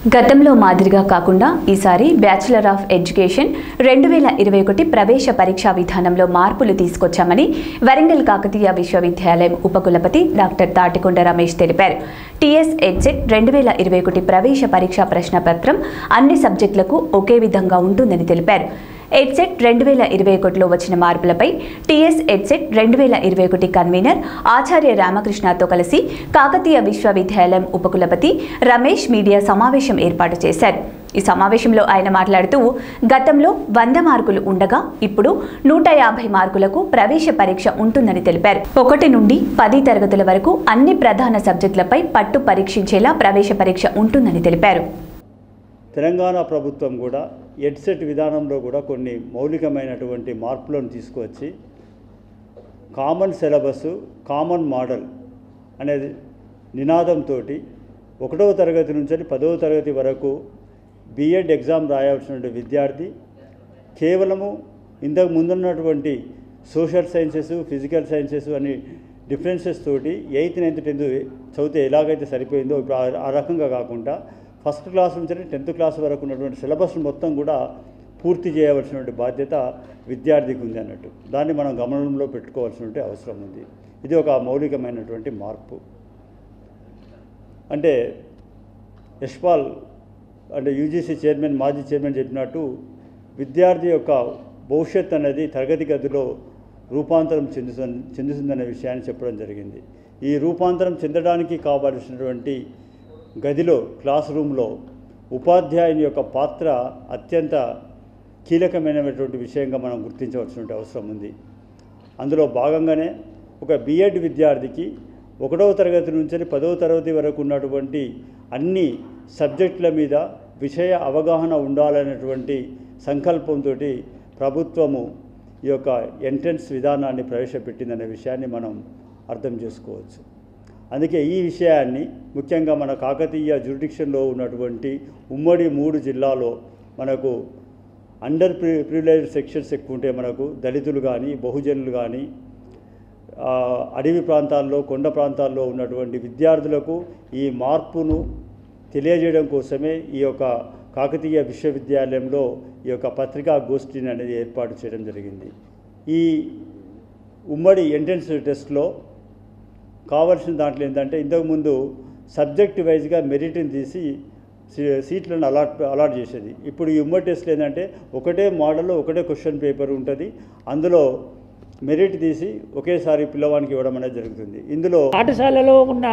గతంలో మాదిరిగా కాకుండా ఈసారి బ్యాచిలర్ ఆఫ్ ఎడ్యుకేషన్ రెండు వేల ఇరవై ఒకటి ప్రవేశ పరీక్షా విధానంలో మార్పులు తీసుకొచ్చామని వరంగల్ కాకతీయ విశ్వవిద్యాలయం ఉపకులపతి డాక్టర్ తాటికొండ రమేష్ తెలిపారు టీఎస్ ఎడ్సెట్ రెండు వేల ఇరవై ఒకటి ప్రవేశ పరీక్షా ప్రశ్నపత్రం అన్ని సబ్జెక్టులకు ఒకే విధంగా ఉంటుందని తెలిపారు ఎడ్సెట్ రెండు వేల ఇరవై ఒకటిలో వచ్చిన మార్పులపై టీఎస్ ఎడ్సెట్ రెండు వేల ఇరవై ఒకటి కన్వీనర్ ఆచార్య రామకృష్ణతో కలిసి కాకతీయ విశ్వవిద్యాలయం ఉపకులపతి రమేష్ మీడియా సమావేశం ఏర్పాటు చేశారు ఈ సమావేశంలో ఆయన మాట్లాడుతూ గతంలో వంద మార్కులు ఉండగా ఇప్పుడు నూట యాభై మార్కులకు ప్రవేశ పరీక్ష ఉంటుందని తెలిపారు ఒకటి నుండి పది తరగతుల వరకు అన్ని ప్రధాన సబ్జెక్టులపై పట్టు పరీక్షించేలా ప్రవేశ పరీక్ష ఉంటుందని తెలిపారు తెలంగాణ ప్రభుత్వం కూడా ఎడ్సెట్ విధానంలో కూడా కొన్ని మౌలికమైనటువంటి మార్పులను తీసుకువచ్చి కామన్ సిలబస్ కామన్ మోడల్ అనేది నినాదంతో ఒకటవ తరగతి నుంచి పదవ తరగతి వరకు బిఎడ్ ఎగ్జామ్ రాయాల్సిన విద్యార్థి కేవలము ఇంతకు ముందున్నటువంటి సోషల్ సైన్సెస్ ఫిజికల్ సైన్సెస్ అని డిఫరెన్సెస్ తోటి ఎయిత్ నైన్త్ టెన్త్ చదివితే ఎలాగైతే సరిపోయిందో ఇప్పుడు ఆ- ఆ రకంగా కాకుండా ఫస్ట్ క్లాస్ నుంచి టెన్త్ క్లాస్ వరకు ఉన్నటువంటి సిలబస్ మొత్తం కూడా పూర్తి చేయవలసినటువంటి బాధ్యత విద్యార్థికి ఉంది అన్నట్టు దాన్ని మనం గమనంలో పెట్టుకోవాల్సినటువంటి అవసరం ఉంది ఇది ఒక మౌలికమైనటువంటి మార్పు అంటే యశ్పాల్ అంటే యూజీసీ చైర్మన్ మాజీ చైర్మన్ చెప్పినట్టు విద్యార్థి యొక్క భవిష్యత్ అనేది తరగతి గదిలో రూపాంతరం చెందుతుంది చెందుతుందనే విషయాన్ని చెప్పడం జరిగింది ఈ రూపాంతరం చెందడానికి కావలసినటువంటి గదిలో క్లాస్ రూమ్లో ఉపాధ్యాయుని యొక్క పాత్ర అత్యంత కీలకమైనటువంటి విషయంగా మనం గుర్తించవలసిన అవసరం ఉంది అందులో భాగంగానే ఒక బిఎడ్ విద్యార్థికి ఒకటవ తరగతి నుంచి పదవ తరగతి వరకు ఉన్నటువంటి అన్ని సబ్జెక్టుల మీద విషయ అవగాహన ఉండాలనేటువంటి సంకల్పంతో ప్రభుత్వము ఈ యొక్క ఎంట్రన్స్ విధానాన్ని ప్రవేశపెట్టిందనే విషయాన్ని మనం అర్థం చేసుకోవచ్చు అందుకే ఈ విషయాన్ని ముఖ్యంగా మన కాకతీయ జ్యూరిడిక్షన్లో ఉన్నటువంటి ఉమ్మడి మూడు జిల్లాలో మనకు అండర్ ప్రి ప్రివిలేజ్ సెక్షన్స్ ఎక్కువ ఉంటే మనకు దళితులు కానీ బహుజనులు కానీ ఆ, అడవి ప్రాంతాల్లో కొండ ప్రాంతాల్లో ఉన్నటువంటి విద్యార్థులకు ఈ మార్పును తెలియజేయడం కోసమే ఈ యొక్క కాకతీయ విశ్వవిద్యాలయంలో ఈ యొక్క పత్రికా గోష్ఠిని అనేది ఏర్పాటు చేయడం జరిగింది ఈ ఉమ్మడి ఎంట్రన్స్ టెస్ట్లో కావాల్సిన దాంట్లో ఏంటంటే ఇంతకుముందు సబ్జెక్ట్ వైజ్గా మెరిట్ని తీసి సీ- సీట్లను అలాట్ అలాట్ చేసేది ఇప్పుడు ఈ ఉమ్మడి టెస్ట్లు ఏంటంటే ఒకటే మోడల్ ఒకటే క్వశ్చన్ పేపర్ ఉంటుంది అందులో మెరిట్ తీసి ఒకేసారి పిల్లవానికి ఇవ్వడం అనేది జరుగుతుంది ఇందులో పాఠశాలలో ఉన్న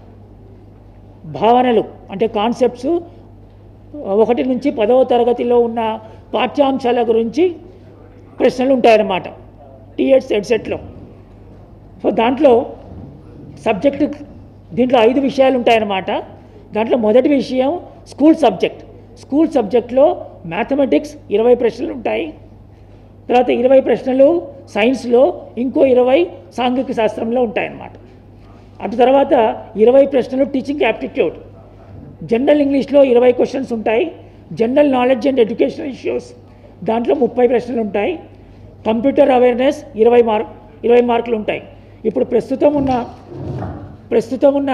భావనలు అంటే కాన్సెప్ట్స్ ఒకటి నుంచి పదవ తరగతిలో ఉన్న పాఠ్యాంశాల గురించి ప్రశ్నలు ఉంటాయన్నమాట టీఎడ్స్ హెడ్సెట్లో సో దాంట్లో సబ్జెక్టు దీంట్లో ఐదు విషయాలు ఉంటాయన్నమాట దాంట్లో మొదటి విషయం స్కూల్ సబ్జెక్ట్ స్కూల్ సబ్జెక్ట్లో మ్యాథమెటిక్స్ ఇరవై ప్రశ్నలు ఉంటాయి తర్వాత ఇరవై ప్రశ్నలు సైన్స్లో ఇంకో ఇరవై సాంఘిక శాస్త్రంలో ఉంటాయన్నమాట అటు తర్వాత ఇరవై ప్రశ్నలు టీచింగ్ యాప్టిట్యూడ్ జనరల్ ఇంగ్లీష్లో ఇరవై క్వశ్చన్స్ ఉంటాయి general knowledge and education issues దాంట్లో ముప్పై ప్రశ్నలు ఉంటాయి కంప్యూటర్ అవేర్నెస్ ఇరవై మార్క్ ఇరవై మార్కులు ఉంటాయి ఇప్పుడు ప్రస్తుతం ఉన్న ప్రస్తుతం ఉన్న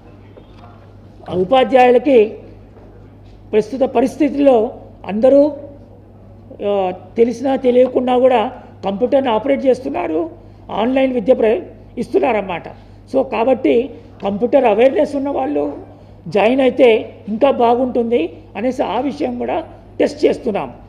ఉపాధ్యాయులకి ప్రస్తుత పరిస్థితుల్లో అందరూ ఆ, తెలిసినా తెలియకున్నా కూడా కంప్యూటర్ని ఆపరేట్ చేస్తున్నారు ఆన్లైన్ విద్య ప్ర ఇస్తున్నారన్నమాట సో కాబట్టి కంప్యూటర్ అవేర్నెస్ ఉన్న వాళ్ళు జాయిన్ అయితే ఇంకా బాగుంటుంది అనేసి ఆ విషయం కూడా టెస్ట్ చేస్తున్నాం